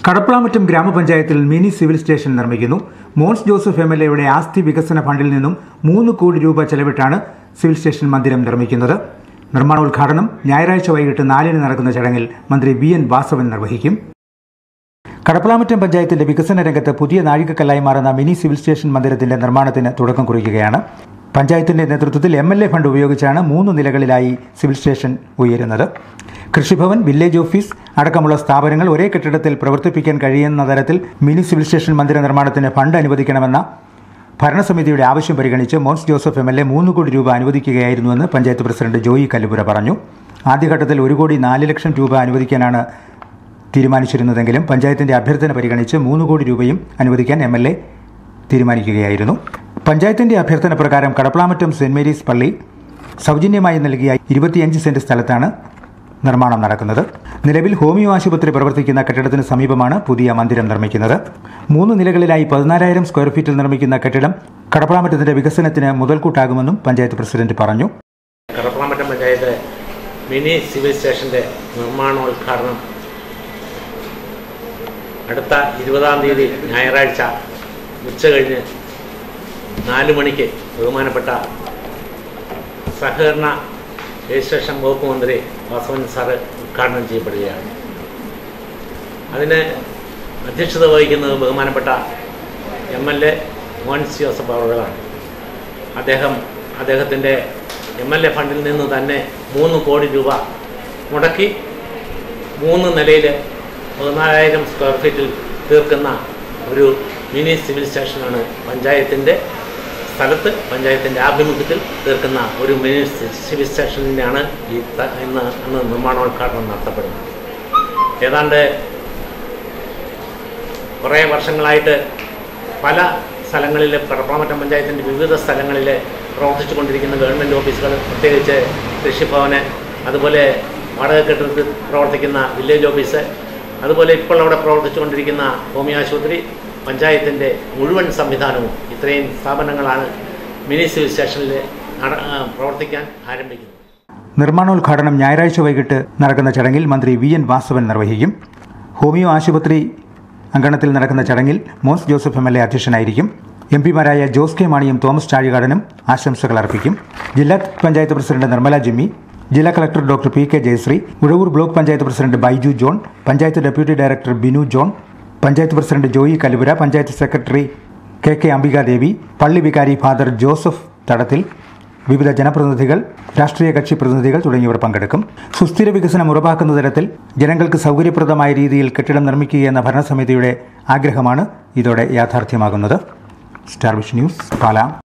കടപ്പളാമറ്റം ഗ്രാമപഞ്ചായത്തിൽ mini civil station നിർമ്മിക്കുന്നു Mons Joseph M L എയുടെ ആസ്തി വികസന ഫണ്ടിൽ നിന്നും മൂന്ന് കോടി രൂപ ചെലവിട്ടാണ് സിവിൽ സ്റ്റേഷൻ മന്ദിരം നിർമ്മിക്കുന്നത് നിർമ്മാണോദ്ഘാടനം ഞായറാഴ്ച വൈകിട്ട് നാലിന് നടക്കുന്ന ചടങ്ങിൽ മന്ത്രി വി എൻ വാസവൻ നിർവഹിക്കും കടപ്പളാമറ്റം പഞ്ചായത്തിന്റെ വികസന രംഗത്ത് പുതിയ നാഴികക്കല്ലായി മാറുന്ന മിനി സിവിൽ സ്റ്റേഷൻ മന്ദിരത്തിന്റെ നിർമ്മാണത്തിന് തുടക്കം കുറിക്കുകയാണ് പഞ്ചായത്തിന്റെ നേതൃത്വത്തിൽ എം എൽ എ ഫണ്ട് ഉപയോഗിച്ചാണ് മൂന്ന് നിലകളിലായി സിവിൽ സ്റ്റേഷൻ ഉയരുന്നത് കൃഷിഭവൻ വില്ലേജ് ഓഫീസ് അടക്കമുള്ള സ്ഥാപനങ്ങൾ ഒരേ കെട്ടിടത്തിൽ പ്രവർത്തിപ്പിക്കാൻ കഴിയുന്ന തരത്തിൽ മിനി സിവിൽ സ്റ്റേഷൻ മന്ദിര നിർമ്മാണത്തിന് ഫണ്ട് അനുവദിക്കണമെന്ന ഭരണസമിതിയുടെ ആവശ്യം പരിഗണിച്ച് Mons Joseph M L A മൂന്ന് കോടി രൂപ അനുവദിക്കുകയായിരുന്നുവെന്ന് പഞ്ചായത്ത് പ്രസിഡന്റ് ജോയി കല്ലുപുര പറഞ്ഞു ആദ്യഘട്ടത്തിൽ ഒരു കോടി നാല് ലക്ഷം രൂപ അനുവദിക്കാനാണ് തീരുമാനിച്ചിരുന്നതെങ്കിലും പഞ്ചായത്തിന്റെ അഭ്യർത്ഥന പരിഗണിച്ച് മൂന്ന് കോടി രൂപയും അനുവദിക്കാൻ എം എൽ എ തീരുമാനിക്കുകയായിരുന്നു പഞ്ചായത്തിന്റെ അഭ്യർത്ഥന പ്രകാരം കടപ്പളാമറ്റം സെന്റ് മേരീസ് പള്ളി സൗജന്യമായി നൽകിയ ഇരുപത്തിയഞ്ച് സെന്റ് സ്ഥലത്താണ് നിർമ്മാണം നടക്കുന്നത് നിലവിൽ ഹോമിയോ ആശുപത്രി പ്രവർത്തിക്കുന്ന കെട്ടിടത്തിന് സമീപമാണ് പുതിയ മന്ദിരം നിർമ്മിക്കുന്നത് മൂന്ന് നിലകളിലായി പതിനാലായിരം സ്ക്വയർ ഫീറ്റിൽ നിർമ്മിക്കുന്ന കെട്ടിടം കടപ്പളാമറ്റത്തിന്റെ വികസനത്തിന് മുതൽക്കൂട്ടാകുമെന്നും പഞ്ചായത്ത് പ്രസിഡന്റ് പറഞ്ഞു കടപ്പളമറ്റം പഞ്ചായത്ത് മിനി സിവിൽ സ്റ്റേഷന്റെ നിർമ്മാണോദ്ഘാടനം അടുത്ത ഇരുപതാം തീയതി ഞായറാഴ്ച ഉച്ച കഴിഞ്ഞ് നാല് മണിക്ക് ബഹുമാനപ്പെട്ട സഹകരണ രജിസ്ട്രേഷൻ വകുപ്പ് മന്ത്രി വാസവൻ സാറ് ഉദ്ഘാടനം ചെയ്യപ്പെടുകയാണ് അതിന് അധ്യക്ഷത വഹിക്കുന്നത് ബഹുമാനപ്പെട്ട M L A Mons Joseph അവറുകളാണ് അദ്ദേഹം അദ്ദേഹത്തിൻ്റെ എം എൽ എ ഫണ്ടിൽ നിന്ന് തന്നെ മൂന്ന് കോടി രൂപ മുടക്കി മൂന്ന് നിലയിൽ പതിനാലായിരം സ്ക്വയർ ഫീറ്റിൽ തീർക്കുന്ന ഒരു മിനി സിവിൽ സ്റ്റേഷനാണ് പഞ്ചായത്തിൻ്റെ സ്ഥലത്ത് പഞ്ചായത്തിൻ്റെ ആഭിമുഖ്യത്തിൽ തീർക്കുന്ന ഒരു മിനി സിവിൽ സ്റ്റേഷനിലാണ് ഈ ത- ഇന്ന് ഇന്ന് നിർമ്മാണോദ്ഘാടനം നടത്തപ്പെടുന്നത് ഏതാണ്ട് കുറേ വർഷങ്ങളായിട്ട് പല സ്ഥലങ്ങളിൽ കടപ്പളമറ്റം പഞ്ചായത്തിൻ്റെ വിവിധ സ്ഥലങ്ങളിൽ പ്രവർത്തിച്ചു കൊണ്ടിരിക്കുന്ന ഗവൺമെൻറ് ഓഫീസുകൾ പ്രത്യേകിച്ച് കൃഷിഭവന് അതുപോലെ വാടക കെട്ടിടത്തിൽ പ്രവർത്തിക്കുന്ന വില്ലേജ് ഓഫീസ് അതുപോലെ ഇപ്പോൾ അവിടെ പ്രവർത്തിച്ചു കൊണ്ടിരിക്കുന്ന ഹോമിയോ ആശുപത്രി പഞ്ചായത്തിൻ്റെ മുഴുവൻ സംവിധാനവും ഇത്രയും സ്ഥാപനങ്ങളാണ് മിനി സിവിൽ സ്റ്റേഷനിൽ നട- ആ, പ്രവർത്തിക്കാൻ ആരംഭിക്കുന്നത് നിർമ്മാണോദ്ഘാടനം ഞായറാഴ്ച വൈകിട്ട് നടക്കുന്ന ചടങ്ങിൽ മന്ത്രി വി എൻ വാസവൻ നിർവഹിക്കും ഹോമിയോ ആശുപത്രി അങ്കണത്തിൽ നടക്കുന്ന ചടങ്ങിൽ Mons Joseph M L A അധ്യക്ഷനായിരിക്കും എം പിമാരായ ജോസ് കെ മാണിയും തോമസ് ചാഴികാടനും ആശംസകൾ അർപ്പിക്കും ജില്ലാ പഞ്ചായത്ത് പ്രസിഡന്റ് നിർമ്മല ജിമ്മി ജില്ലാ collector doctor P K Jayasree Uzhavoor block panchayat president Baiju John panchayat deputy director Binu John panchayat president Joy Kalupura panchayat secretary K K Ambikadevi പള്ളി വികാരി ഫാദർ ജോസഫ് തടത്തിൽ വിവിധ ജനപ്രതിനിധികൾ രാഷ്ട്രീയ കക്ഷി പ്രതിനിധികൾ തുടങ്ങിയവർ പങ്കെടുക്കും സുസ്ഥിര വികസനം ഉറപ്പാക്കുന്ന തരത്തിൽ ജനങ്ങൾക്ക് സൗകര്യപ്രദമായ രീതിയിൽ കെട്ടിടം നിർമ്മിക്കുകയെന്ന ഭരണസമിതിയുടെ ആഗ്രഹമാണ് ഇതോടെ യാഥാർത്ഥ്യമാകുന്നത് സ്റ്റാർ വിഷൻ ന്യൂസ് പാലാ